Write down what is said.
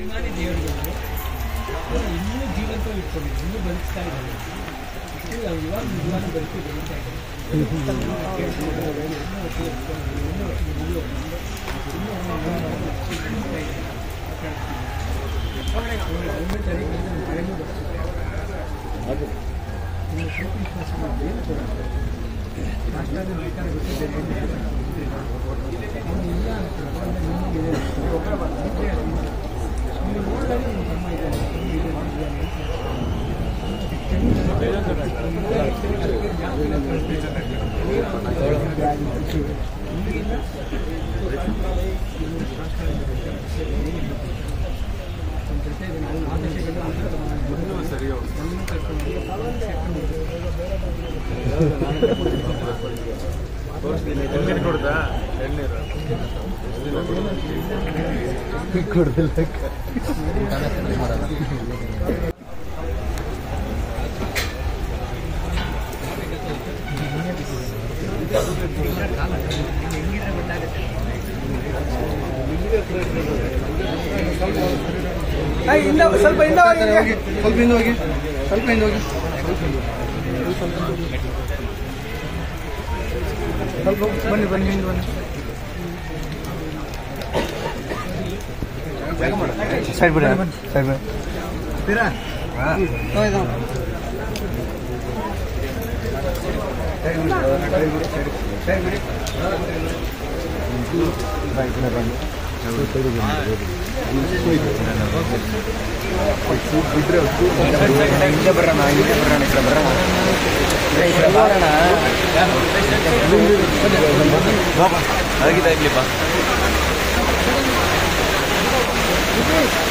ಅಭಿಮಾನಿ ದೇವರುಗಳು ಅವ್ರು ಇನ್ನೂ ಜೀವಂತ ಇಟ್ಕೊಂಡಿದ್ರು ಇನ್ನೂ ಬದುಕ್ತಾ ಇದ್ದಾರೆ ಇಷ್ಟು ಇವಾಗ ನಿಜವಾಗ್ಲೂ ಬದುಕಿ ಬೆಳೀತಾ ಇದ್ದಾರೆ ಎಳ್ನೀರು ಕೊಡ್ದಾ ಎಳ್ನೀರು ಸ್ವಲ್ಪ ಹಿಂದೆ ಹೋಗಿ ಸ್ವಲ್ಪ ಹಿಂದೆ ಹೋಗಿ ಸ್ವಲ್ಪ ಹಿಂದೆ ಹೋಗಿ ಸ್ವಲ್ಪ ಬನ್ನಿ ಬನ್ನಿ ಹಿಂದೆ ಬನ್ನಿ ಸೈಡ್ ಬಿಡ ಸೈಡ್ ಬಿಡ ಹಿಂದೆ ಬರೋಣ ಹಿಂದೆ ಬರೋಣ ಈ ಕಡೆ ಬರೋಣ ಈ ಕಡೆ ಬರೋಣ ಆಗಿದ್ದಾಗ್ಲಿ ಬಾ